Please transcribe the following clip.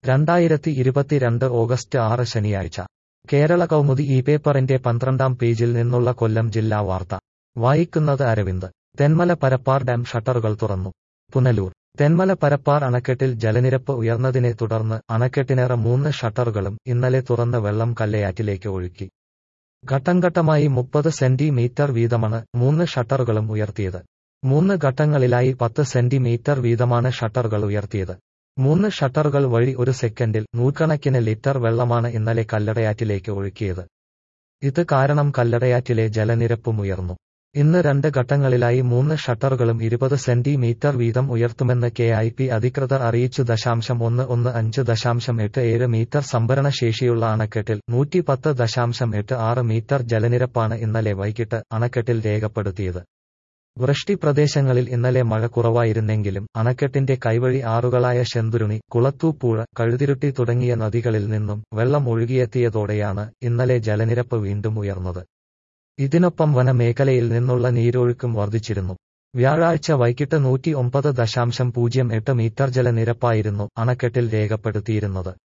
രണ്ടായിരത്തി ഇരുപത്തിരണ്ട് ഓഗസ്റ്റ് ആറ് ശനിയാഴ്ച കേരള കൗമുദി ഈ പേപ്പറിന്റെ പന്ത്രണ്ടാം പേജിൽ നിന്നുള്ള കൊല്ലം ജില്ലാ വാർത്ത വായിക്കുന്നത് അരവിന്ദ് തെന്മല പരപ്പാർ ഡാം ഷട്ടറുകൾ തുറന്നു പുനലൂർ തെന്മല പരപ്പാർ അണക്കെട്ടിൽ ജലനിരപ്പ് ഉയർന്നതിനെ തുടർന്ന് അണക്കെട്ടിനേറെ മൂന്ന് ഷട്ടറുകളും ഇന്നലെ തുറന്ന് വെള്ളം കല്ലയാറ്റിലേക്ക് ഒഴുക്കി ഘട്ടംഘട്ടമായി മുപ്പത് സെന്റിമീറ്റർ വീതമാണ് മൂന്ന് ഷട്ടറുകളും ഉയർത്തിയത് മൂന്ന് ഘട്ടങ്ങളിലായി പത്ത് സെന്റിമീറ്റർ വീതമാണ് ഷട്ടറുകൾ ഉയർത്തിയത് മൂന്ന് ഷട്ടറുകൾ വഴി ഒരു സെക്കൻഡിൽ നൂറുകണക്കിന് ലിറ്റർ വെള്ളമാണ് ഇന്നലെ കല്ലടയാറ്റിലേക്ക് ഒഴുക്കിയത് ഇത് കാരണം കല്ലടയാറ്റിലെ ജലനിരപ്പും ഉയർന്നു ഇന്ന് രണ്ട് ഘട്ടങ്ങളിലായി മൂന്ന് ഷട്ടറുകളും ഇരുപത് സെന്റിമീറ്റർ വീതം ഉയർത്തുമെന്ന് കെ ഐ പി അധികൃതർ അറിയിച്ചു ദശാംശം ഒന്ന് ഒന്ന് അഞ്ച് ദശാംശം എട്ട് ഏഴ് മീറ്റർ സംഭരണ ശേഷിയുള്ള അണക്കെട്ടിൽ നൂറ്റി പത്ത് ദശാംശം എട്ട് ആറ് മീറ്റർ ജലനിരപ്പാണ് ഇന്നലെ വൈകിട്ട് അണക്കെട്ടിൽ രേഖപ്പെടുത്തിയത് വൃഷ്ടി പ്രദേശങ്ങളിൽ ഇന്നലെ മഴ കുറവായിരുന്നെങ്കിലും അണക്കെട്ടിന്റെ കൈവഴി ആറുകളായ ശെന്തുരുണി കുളത്തൂപ്പുഴ കഴുതിരുട്ടി തുടങ്ങിയ നദികളിൽ നിന്നും വെള്ളം ഒഴുകിയെത്തിയതോടെയാണ് ഇന്നലെ ജലനിരപ്പ് വീണ്ടും ഉയർന്നത് ഇതിനൊപ്പം വനമേഖലയിൽ നിന്നുള്ള നീരൊഴുക്കും വർദ്ധിച്ചിരുന്നു വ്യാഴാഴ്ച വൈകിട്ട് നൂറ്റി ഒമ്പത് ദശാംശം പൂജ്യം എട്ട് മീറ്റർ ജലനിരപ്പായിരുന്നു അണക്കെട്ടിൽ രേഖപ്പെടുത്തിയിരുന്നത്